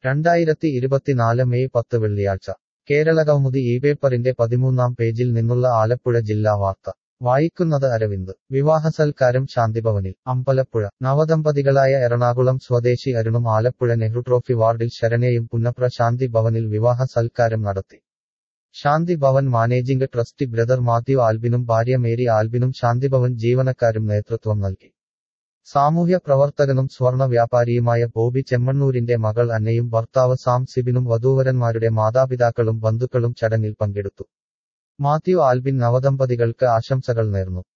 രണ്ടായിരത്തി ഇരുപത്തിനാല് മെയ് പത്ത് വെള്ളിയാഴ്ച കേരളകൗമുദി ഈ പേപ്പറിന്റെ പതിമൂന്നാം പേജിൽ നിന്നുള്ള ആലപ്പുഴ ജില്ലാ വാർത്ത വായിക്കുന്നത് അരവിന്ദ് വിവാഹസൽക്കാരം ശാന്തിഭവനിൽ അമ്പലപ്പുഴ നവദമ്പതികളായ എറണാകുളം സ്വദേശി അരുണും ആലപ്പുഴ നെഹ്റു ട്രോഫി വാർഡിൽ ശരണയും പുന്നപ്ര ശാന്തി ഭവനിൽ വിവാഹ സൽക്കാരം നടത്തി Shanti Bhavan managing trustee brother Mathew ആൽബിനും ഭാര്യ മേരി ആൽബിനും ശാന്തിഭവൻ ജീവനക്കാരും നേതൃത്വം നൽകി സാമൂഹ്യ പ്രവർത്തകനും സ്വർണ വ്യാപാരിയുമായ ബോബി ചെമ്മണ്ണൂരിന്റെ മകൾ അന്നയും ഭർത്താവ് സാം സിബിനും വധൂവരന്മാരുടെ മാതാപിതാക്കളും ബന്ധുക്കളും ചടങ്ങിൽ പങ്കെടുത്തു മാത്യു ആൽബിൻ നവദമ്പതികൾക്ക് ആശംസകൾ നേർന്നു